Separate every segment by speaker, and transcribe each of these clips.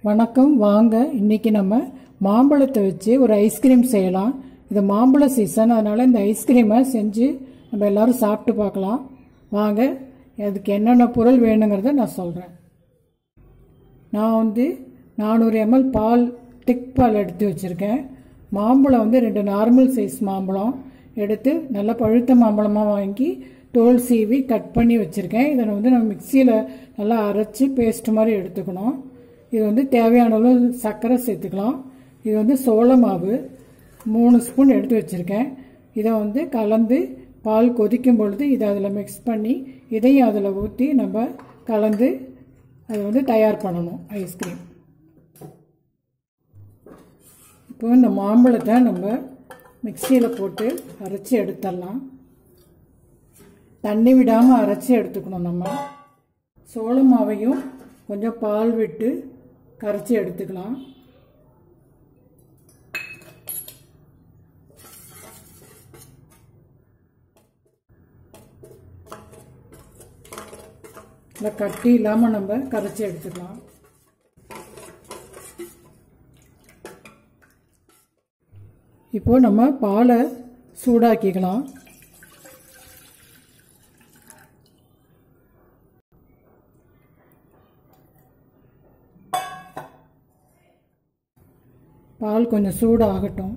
Speaker 1: வணக்கம் வாங்க இன்னைக்கு நம்ம மாம்பழத்தை வச்சு ஒரு ஐஸ்கிரீம் செய்யலாம் இது மாம்பழ சீசன் அதனால இந்த ஐஸ்கிரீமை செஞ்சு நம்ம எல்லாரும் சாப்பிட்டு பார்க்கலாம் வாங்க அதுக்கு என்னென்ன பொருள் வேணுங்கிறத நான் சொல்கிறேன் நான் வந்து நானூறு எம்எல் பால் திக் பால் எடுத்து வச்சுருக்கேன் மாம்பழம் வந்து ரெண்டு நார்மல் சைஸ் மாம்பழம் எடுத்து நல்லா பழுத்த மாம்பழமாக வாங்கி தோல் சீவி கட் பண்ணி வச்சுருக்கேன் இதை வந்து நம்ம மிக்சியில் நல்லா அரைச்சி பேஸ்ட் மாதிரி எடுத்துக்கணும் இது வந்து தேவையான அளவு சர்க்கரை சேர்த்துக்கலாம் இது வந்து சோள மாவு மூணு ஸ்பூன் எடுத்து வச்சுருக்கேன் இதை வந்து கலந்து பால் கொதிக்கும் பொழுது இதை அதில் மிக்ஸ் பண்ணி இதையும் அதில் ஊற்றி நம்ம கலந்து அதை வந்து தயார் பண்ணணும் ஐஸ்கிரீம் இப்போ இந்த மாம்பழத்தை நம்ம மிக்சியில் போட்டு அரைச்சி எடுத்துடலாம் தண்ணி விடாமல் அரைச்சி எடுத்துக்கணும் நம்ம சோள மாவையும் கொஞ்சம் பால் விட்டு கரைச்சி எடுத்துக்கலாம் இல்லை கட்டி இல்லாமல் நம்ம கரைச்சி எடுத்துக்கலாம் இப்போ நம்ம பாலை சூடாக்கிக்கலாம் பால் கொஞ்சம் சூடாகட்டும்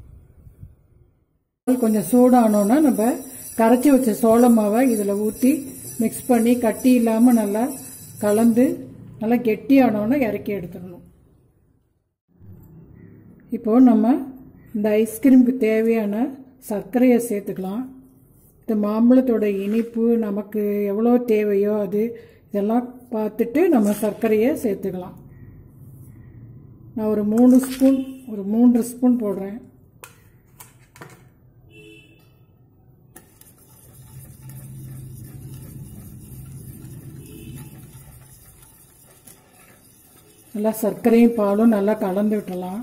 Speaker 1: பால் கொஞ்சம் சூடானோன்னா நம்ம கரைச்சி வச்ச சோள மாவை இதில் ஊற்றி மிக்ஸ் பண்ணி கட்டி இல்லாமல் நல்லா கலந்து நல்லா கெட்டியானோன்னா இறக்கி எடுத்துடணும் இப்போது நம்ம இந்த ஐஸ்கிரீமுக்கு தேவையான சர்க்கரையை சேர்த்துக்கலாம் இந்த மாம்பழத்தோட இனிப்பு நமக்கு எவ்வளோ தேவையோ அது இதெல்லாம் பார்த்துட்டு நம்ம சர்க்கரையை சேர்த்துக்கலாம் நான் ஒரு மூணு ஸ்பூன் ஒரு மூன்று ஸ்பூன் போடுறேன் நல்லா சர்க்கரையும் பாலும் நல்லா கலந்து விட்டலாம்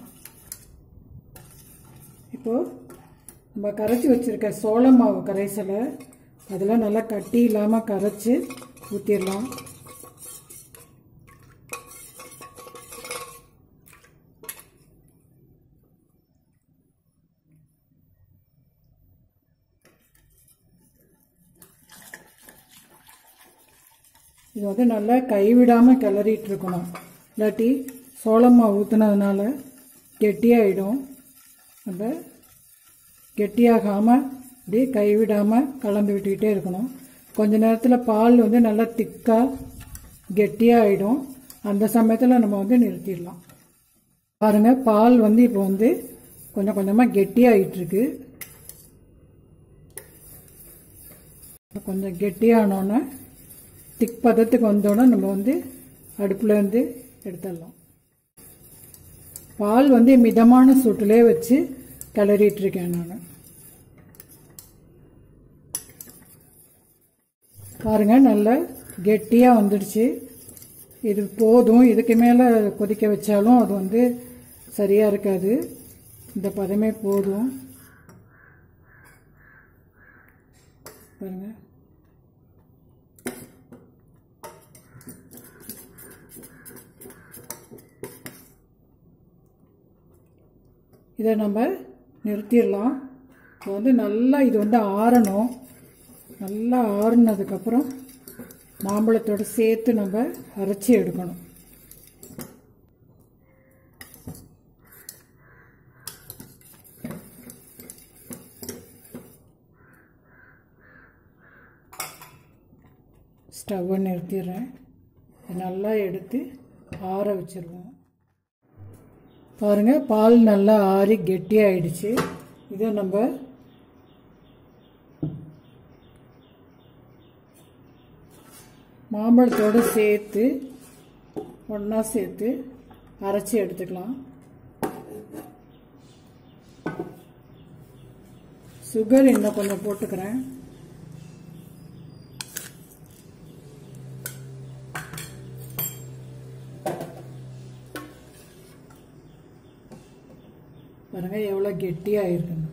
Speaker 1: இப்போது நம்ம கரைச்சி வச்சுருக்க சோள மாவு கரைசலை அதில் நல்லா கட்டி இல்லாமல் கரைச்சி ஊற்றிடலாம் இது வந்து நல்லா கைவிடாமல் கிளறிட்டு இருக்கணும் இல்லாட்டி சோளமாக ஊற்றுனதுனால கெட்டியாயிடும் நம்ம கெட்டியாகாமல் அப்படியே கைவிடாமல் கலந்து விட்டுக்கிட்டே இருக்கணும் கொஞ்ச நேரத்தில் பால் வந்து நல்லா திக்காக கெட்டியாகிடும் அந்த சமயத்தில் நம்ம வந்து நிறுத்திடலாம் பாருங்கள் பால் வந்து இப்போ வந்து கொஞ்சம் கொஞ்சமாக கெட்டியாகிட்டுருக்கு கொஞ்சம் கெட்டியானோன்னே திக் பதத்துக்கு வந்தோடனே நம்ம வந்து அடுப்பில் வந்து எடுத்துடலாம் பால் வந்து மிதமான சூட்டிலே வச்சு கிளறிட்டுருக்கேன் நான் பாருங்கள் நல்லா கெட்டியாக வந்துடுச்சு இது போதும் இதுக்கு மேலே கொதிக்க வச்சாலும் அது வந்து சரியாக இருக்காது இந்த பதமே போதும் பாருங்கள் இதை நம்ம நிறுத்திடலாம் இப்போ வந்து நல்லா இது வந்து ஆறணும் நல்லா ஆறுனதுக்கப்புறம் மாம்பழத்தோடு சேர்த்து நம்ம அரைச்சி எடுக்கணும் ஸ்டவ்வை நிறுத்திடுறேன் நல்லா எடுத்து ஆற வச்சுருவோம் பாருங்கள் பால் நல்லா ஆறி கெட்டியாயிடுச்சு இதை நம்ம மாம்பழத்தோடு சேர்த்து ஒன்றா சேர்த்து அரைச்சி எடுத்துக்கலாம் சுகர் இன்னும் கொஞ்சம் போட்டுக்கிறேன் பாருங்க எவ்வளோ கெட்டியாக இருக்குன்னு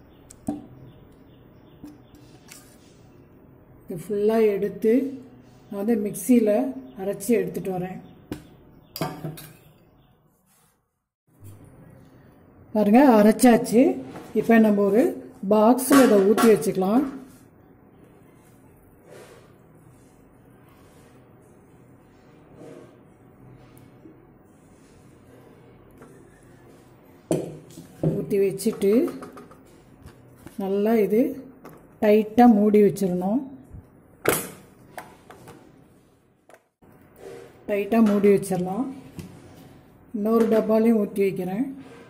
Speaker 1: இது ஃபுல்லாக எடுத்து நான் வந்து மிக்சியில் அரைச்சி எடுத்துகிட்டு வரேன் பாருங்க அரைச்சாச்சு இப்போ நம்ம ஒரு பாக்ஸில் இதை ஊற்றி வச்சுக்கலாம் ஊற்றி வச்சுட்டு நல்லா இது டைட்டாக மூடி வச்சிடணும் டைட்டாக மூடி வச்சிடலாம் இன்னொரு டப்பாலையும் ஊற்றி வைக்கிறேன்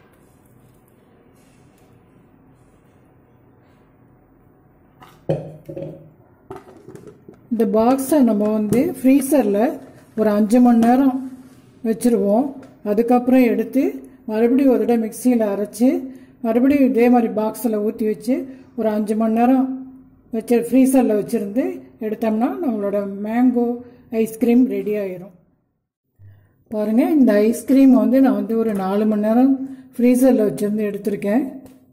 Speaker 1: இந்த பாக்ஸை நம்ம வந்து ஃப்ரீசரில் ஒரு அஞ்சு மணி நேரம் வச்சுருவோம் அதுக்கப்புறம் எடுத்து மறுபடியும் ஒரு தடவை மிக்சியில் அரைச்சி மறுபடியும் இதே மாதிரி பாக்ஸில் ஊற்றி வச்சு ஒரு அஞ்சு மணி நேரம் வச்சு ஃப்ரீசரில் வச்சுருந்து எடுத்தோம்னா நம்மளோட மேங்கோ ஐஸ்கிரீம் ரெடி ஆயிரும் பாருங்கள் இந்த ஐஸ்கிரீம் வந்து நான் வந்து ஒரு நாலு மணி நேரம் ஃப்ரீசரில் வச்சுருந்து எடுத்திருக்கேன்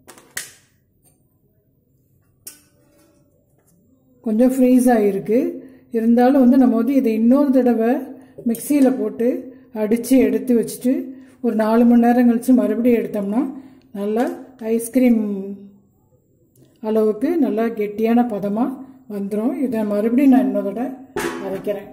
Speaker 1: கொஞ்சம் ஃப்ரீஸ் ஆகிருக்கு இருந்தாலும் வந்து நம்ம வந்து இதை இன்னொரு தடவை மிக்சியில் போட்டு அடித்து எடுத்து வச்சுட்டு ஒரு நாலு மணி நேரம் கழித்து மறுபடியும் எடுத்தோம்னா நல்லா ஐஸ்கிரீம் அளவுக்கு நல்லா கெட்டியான பதமாக வந்துடும் இதை மறுபடியும் நான் இன்னொரு தடவை அரைக்கிறேன்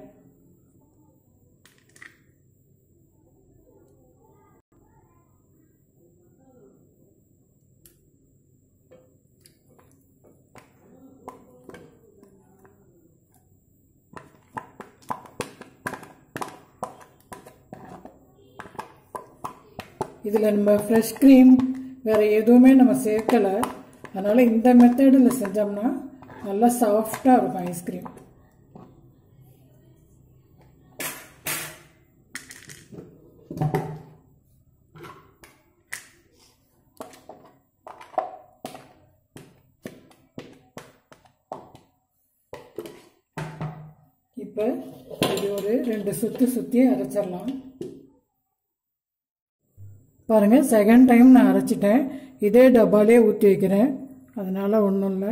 Speaker 1: இதில் நம்ம ஃப்ரெஷ் க்ரீம் வேறு எதுவுமே நம்ம சேர்க்கலை அதனால் இந்த மெத்தடில் செஞ்சோம்னா நல்லா சாஃப்டாக இருக்கும் ஐஸ்கிரீம் இப்போ இது ஒரு ரெண்டு சுற்றி சுற்றி அரைச்சிடலாம் பாருங்கள் செகண்ட் டைம் நான் அரைச்சிட்டேன் இதே டப்பாலே ஊற்றி வைக்கிறேன் அதனால் ஒன்றும் இல்லை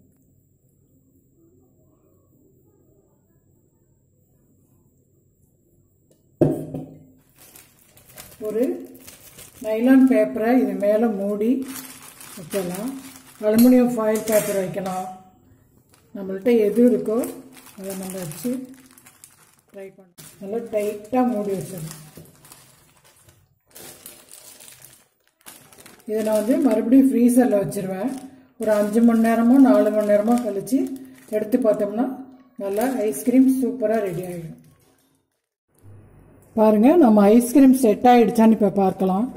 Speaker 1: ஒரு நைலான் பேப்பரை இது மேலே மூடி வைக்கலாம் அலுமினியம் ஃபாயில் பேப்பர் வைக்கலாம் நம்மள்ட்ட எது இருக்கோ அதை நம்ம வச்சு ட்ரை பண்ணலாம் நல்லா டைட்டாக மூடி வச்சிடணும் இதை நான் வந்து மறுபடியும் ஃப்ரீசரில் வச்சுருவேன் ஒரு அஞ்சு மணி நேரமோ நாலு மணி நேரமோ கழித்து எடுத்து பார்த்தோம்னா நல்லா ஐஸ்கிரீம் சூப்பராக ரெடி ஆகிடும் பாருங்கள் நம்ம ஐஸ்கிரீம் செட் ஆகிடுச்சான்னு இப்போ பார்க்கலாம்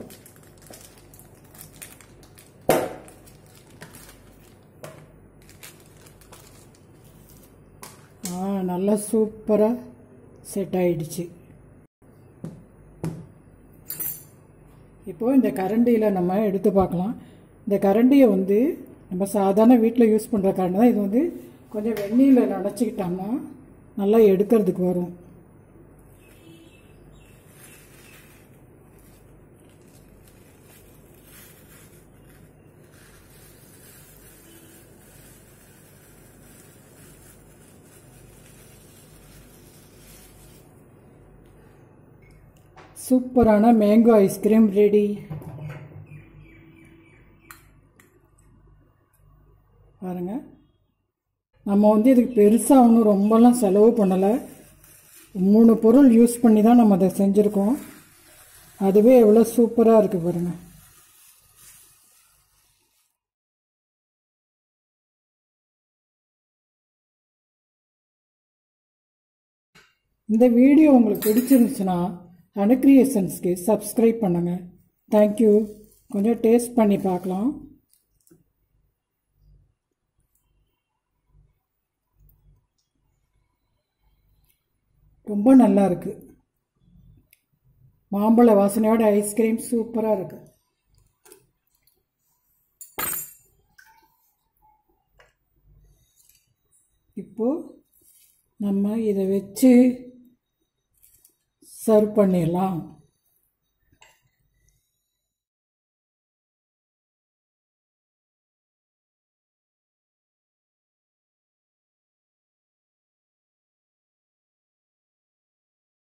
Speaker 1: ஆ நல்லா சூப்பராக செட் ஆகிடுச்சு இப்போது இந்த கரண்டியில் நம்ம எடுத்து பார்க்கலாம் இந்த கரண்டியை வந்து நம்ம சாதாரண வீட்டில் யூஸ் பண்ணுற கரண்டி தான் இது வந்து கொஞ்சம் வெந்நீரில் நனைச்சிக்கிட்டோம்னா நல்லா எடுக்கிறதுக்கு வரும் சூப்பரான மேங்கோ ஐஸ்கிரீம் ரெடி பாருங்க நம்ம வந்து இதுக்கு பெருசாக ஒன்றும் ரொம்பலாம் செலவு பண்ணலை மூணு பொருள் யூஸ் பண்ணி தான் நம்ம அதை செஞ்சுருக்கோம் அதுவே எவ்வளோ சூப்பராக இருக்குது பாருங்க இந்த வீடியோ உங்களுக்கு பிடிச்சிருந்துச்சுன்னா அனுக்ரியேஷன்ஸ்க்கு சப்ஸ்கிரைப் பண்ணுங்கள் தேங்க்யூ கொஞ்சம் டேஸ்ட் பண்ணி பார்க்கலாம் ரொம்ப நல்லா இருக்கு மாம்பழ வாசனையோட ஐஸ்கிரீம் சூப்பராக இருக்கு இப்போ நம்ம இதை வச்சு சர்வ் பண்ணிடலாம்